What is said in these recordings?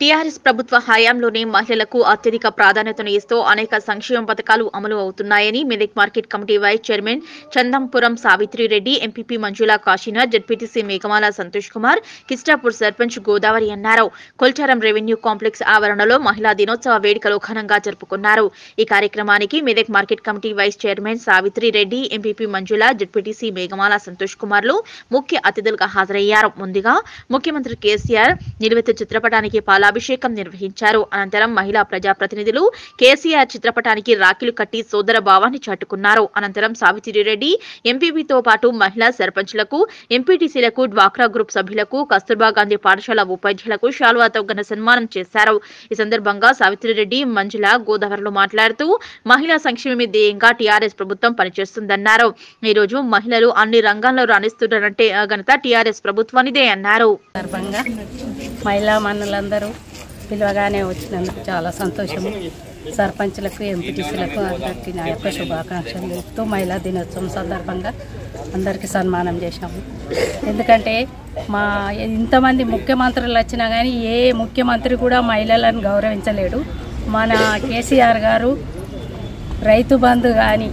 TRS ప్రభుత్వ హయాంలోనే మహిళలకు అత్యధిక ప్రాధాన్యతను ఇస్తూ అనేక సంక్షేమ పథకాలు అమలు అవుతున్నాయని Medak market committee vice chairman Chandampuram Savitri Reddy MPP Manjula Kashinath ZPTC Meghamala Santosh Kumar Kistapur sarpanch Godavari అన్నారు కొల్చారం రెవెన్యూ కాంప్లెక్స్ ఆవరణలో మహిళా దినోత్సవ వేడుకలు ఘనంగా జరుపుకున్నారు ఈ కార్యక్రమానికి Medak market committee vice chairman Savitri Reddy MPP Manjula ZPTC Meghamala Santosh కుమార్లు ముఖ్య అతిథులుగా హాజరయ్యారు ముందుగా ముఖ్యమంత్రి కేసీఆర్ నిలువెత్తు చిత్రపటానికి పాలాభిషేకం నిర్వహించారు అనంతరం మహిళా ప్రజాప్రతినిధులు కేసీఆర్ చిత్రపటానికి రాఖీలు కట్టి సోదర భావాన్ని చాటుకున్నారు అనంతరం సావిత్రిరెడ్డి ఎంపీపీతో పాటు మహిళా సర్పంచ్లకు ఎంపీటీసీలకు డ్వాక్రా గ్రూప్ సభ్యులకు కస్తూర్బా గాంధీ పాఠశాల ఉపాధ్యాయులకు శాల్వాతో ఘన సన్మానం చేశారు ఈ సందర్భంగా సావిత్రిరెడ్డి మంజుల గోదావరిలో మాట్లాడుతూ మహిళా సంక్షేమమే ధ్యేయంగా టీఆర్ఎస్ ప్రభుత్వం పనిచేస్తుందన్నారు ఈ రోజు మహిళలు అన్ని రంగాల్లో రాణిస్తున్నారంటే ఆ ఘనత టీఆర్ఎస్ ప్రభుత్వానిదే అన్నారు సందర్భంగా మహిళా మనులందరూ పిలవగానే వచ్చినందుకు చాలా సంతోషము సర్పంచ్లకు ఎంపీటీసీలకు అందరికీ నా యొక్క శుభాకాంక్షలు తెలుపుతూ మహిళా దినోత్సవం సందర్భంగా అందరికీ సన్మానం చేశాము ఎందుకంటే మా ఇంతమంది ముఖ్యమంత్రులు వచ్చినా కానీ ఏ ముఖ్యమంత్రి కూడా మహిళలను గౌరవించలేడు మన కేసీఆర్ గారు రైతు బంధు కానీ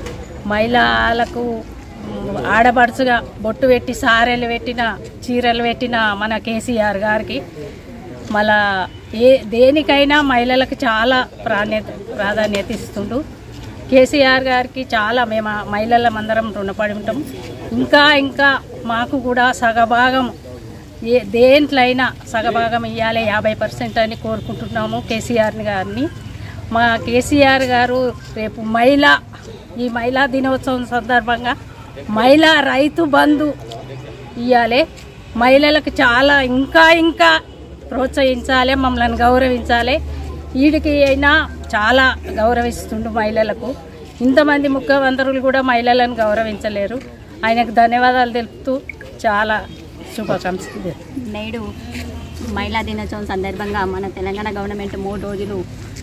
మహిళలకు మ్, ఆడపడుచుగా బొట్టు పెట్టి సారెలు పెట్టిన చీరలు పెట్టిన మన కేసీఆర్ గారికి మళ్ళా ఏ దేనికైనా మహిళలకు చాలా ప్రాధాన్యత ప్రాధాన్యత ఇస్తుండు కేసీఆర్ గారికి చాలా మేము ఆ మహిళలం అందరం రుణపడి ఉంటాం ఇంకా ఇంకా మాకు కూడా సగభాగం ఏ దేంట్లో అయినా సగభాగం ఇవ్వాలి యాభై పర్సెంట్ అని కోరుకుంటున్నాము కేసీఆర్ గారిని మా కేసీఆర్ గారు రేపు మహిళ ఈ మహిళా దినోత్సవం సందర్భంగా మహిళా రైతు బంధు ఇవ్వాలి మహిళలకు చాలా ఇంకా ఇంకా ప్రోత్సహించాలి మమ్మల్ని గౌరవించాలి వీడికి అయినా చాలా గౌరవిస్తుండు మహిళలకు ఇంతమంది ముఖ్యమంత్రులు కూడా మహిళలను గౌరవించలేరు ఆయనకు ధన్యవాదాలు తెలుపుతూ చాలా శుభాకాంక్షలు నేడు మహిళా దినోత్సవం సందర్భంగా మన తెలంగాణ గవర్నమెంట్ మూడు రోజులు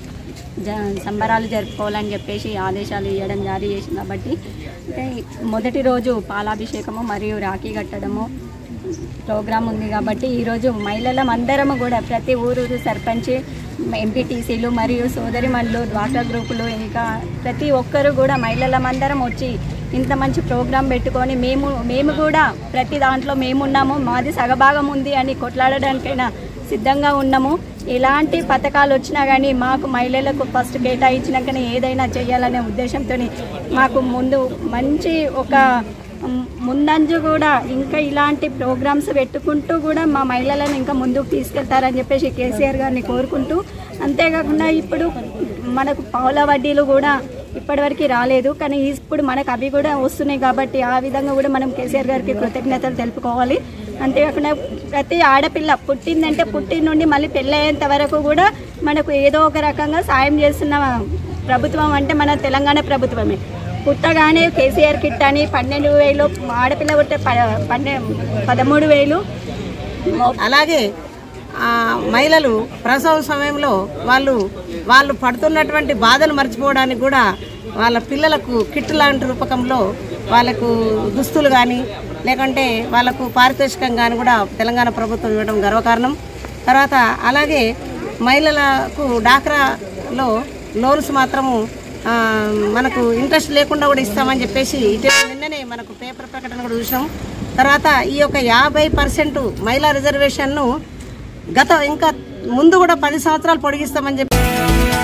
జ సంబరాలు జరుపుకోవాలని చెప్పేసి ఆదేశాలు ఇవ్వడం జారీ చేసింది కాబట్టి అంటే మొదటి రోజు పాలాభిషేకము మరియు రాఖీ కట్టడము ప్రోగ్రాం ఉంది కాబట్టి ఈరోజు మహిళలం అందరము కూడా ప్రతి ఊరూరు సర్పంచ్ ఎంపీటీసీలు మరియు సోదరిమణులు డ్వాక్రా గ్రూపులు ఇంకా ప్రతి ఒక్కరు కూడా మహిళలం అందరం వచ్చి ఇంత మంచి ప్రోగ్రాం పెట్టుకొని మేము మేము కూడా ప్రతి దాంట్లో మేమున్నాము మాది సగభాగం ఉంది అని కొట్లాడడానికైనా సిద్ధంగా ఉన్నాము ఎలాంటి పథకాలు వచ్చినా కానీ మాకు మహిళలకు ఫస్ట్ కేటాయించినాకనే ఏదైనా చేయాలనే ఉద్దేశంతో మాకు ముందు మంచి ఒక మ్, ముందంజు కూడా ఇంకా ఇలాంటి ప్రోగ్రామ్స్ పెట్టుకుంటూ కూడా మా మహిళలను ఇంకా ముందుకు తీసుకెళ్తారని చెప్పేసి కేసీఆర్ గారిని కోరుకుంటూ అంతేకాకుండా ఇప్పుడు మనకు పావుల వడ్డీలు కూడా ఇప్పటివరకు రాలేదు కానీ ఇప్పుడు మనకు అవి కూడా వస్తున్నాయి కాబట్టి ఆ విధంగా కూడా మనం కేసీఆర్ గారికి కృతజ్ఞతలు తెలుపుకోవాలి అంతేకాకుండా ప్రతి ఆడపిల్ల పుట్టిందంటే పుట్టిన నుండి మళ్ళీ పెళ్ళయ్యేంత వరకు కూడా మనకు ఏదో ఒక రకంగా సాయం చేస్తున్న ప్రభుత్వం అంటే మన తెలంగాణ ప్రభుత్వమే పుట్టగానే కేసీఆర్ కిట్ అని పన్నెండు వేలు ఆడపిల్ల పుట్టే ప- పన్నె పదమూడు వేలు అలాగే ఆ, మహిళలు ప్రసవ సమయంలో వాళ్ళు వాళ్ళు పడుతున్నటువంటి బాధలు మర్చిపోవడానికి కూడా వాళ్ళ పిల్లలకు కిట్ లాంటి రూపకంలో వాళ్ళకు దుస్తులు కానీ లేకుంటే వాళ్ళకు పారితోషికం కానీ కూడా తెలంగాణ ప్రభుత్వం ఇవ్వడం గర్వకారణం తర్వాత అలాగే మహిళలకు డాక్రాలో లోన్స్ మాత్రము ఆ, మనకు ఇంట్రెస్ట్ లేకుండా కూడా ఇస్తామని చెప్పేసి ఇటీవల నిన్ననే మనకు పేపర్ ప్రకటన కూడా చూసినాం తర్వాత ఈ యొక్క యాభై పర్సెంట్ మహిళా రిజర్వేషన్ను గత ఇంకా ముందు కూడా పది సంవత్సరాలు పొడిగిస్తామని చెప్పి